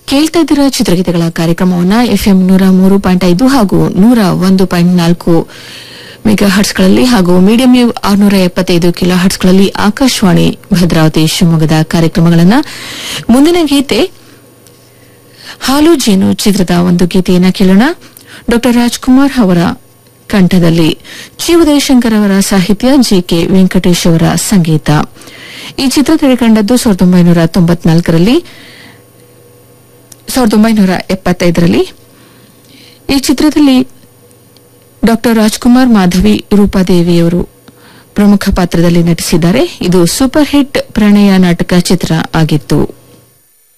ಕೇಳ್ತಾ ಇದ್ದೀರಾ ಚಿತ್ರಗೀತೆಗಳ ಕಾರ್ಯಕ್ರಮವನ್ನ ಎಫ್ಎಂ ನೂರ ಮೂರು ಪಾಯಿಂಟ್ ಐದು ಹಾಗೂ ನೂರ ಒಂದು ಪಾಯಿಂಟ್ ನಾಲ್ಕು ಮೆಗಾ ಹರ್ಟ್ಸ್ಗಳಲ್ಲಿ ಹಾಗೂ ಮೀಡಿಯಂ ವೇವ್ ಆರುನೂರ ಎಪ್ಪತ್ತೈದು ಕಿಲೋ ಹರ್ಟ್ಸ್ಗಳಲ್ಲಿ ಆಕಾಶವಾಣಿ ಭದ್ರಾವತಿ ಶಿವಮೊಗ್ಗದ ಕಾರ್ಯಕ್ರಮಗಳನ್ನ ಮುಂದಿನ ಗೀತೆ ಹಾಲು ಜೇನು ಚಿತ್ರದ ಒಂದು ಗೀತೆಯನ್ನ ಕೇಳೋಣ ಡಾ ರಾಜ್ಕುಮಾರ್ ಅವರ ಕಂಠದಲ್ಲಿ ಜಿ ಉದಯಶಂಕರ್ ಅವರ ಸಾಹಿತ್ಯ ಜಿಕೆ ವೆಂಕಟೇಶ್ ಅವರ ಸಂಗೀತ ಈ ಚಿತ್ರ ತೆರೆಕಂಡದ್ದು ಸಾವಿರದ ಒಂಬೈನೂರ ತೊಂಬತ್ನಾಲ್ಕರಲ್ಲಿ ಸಾವಿರದ ಒಂಬೈನೂರ ಎಪ್ಪತ್ತೈದರಲ್ಲಿ ಈ ಚಿತ್ರದಲ್ಲಿ ಡಾ ರಾಜ್ಕುಮಾರ್ ಮಾಧವಿ ರೂಪಾದೇವಿಯವರು ಪ್ರಮುಖ ಪಾತ್ರದಲ್ಲಿ ನಟಿಸಿದ್ದಾರೆ ಇದು ಸೂಪರ್ ಹಿಟ್ ಪ್ರಣಯ ನಾಟಕ ಚಿತ್ರ ಆಗಿತ್ತು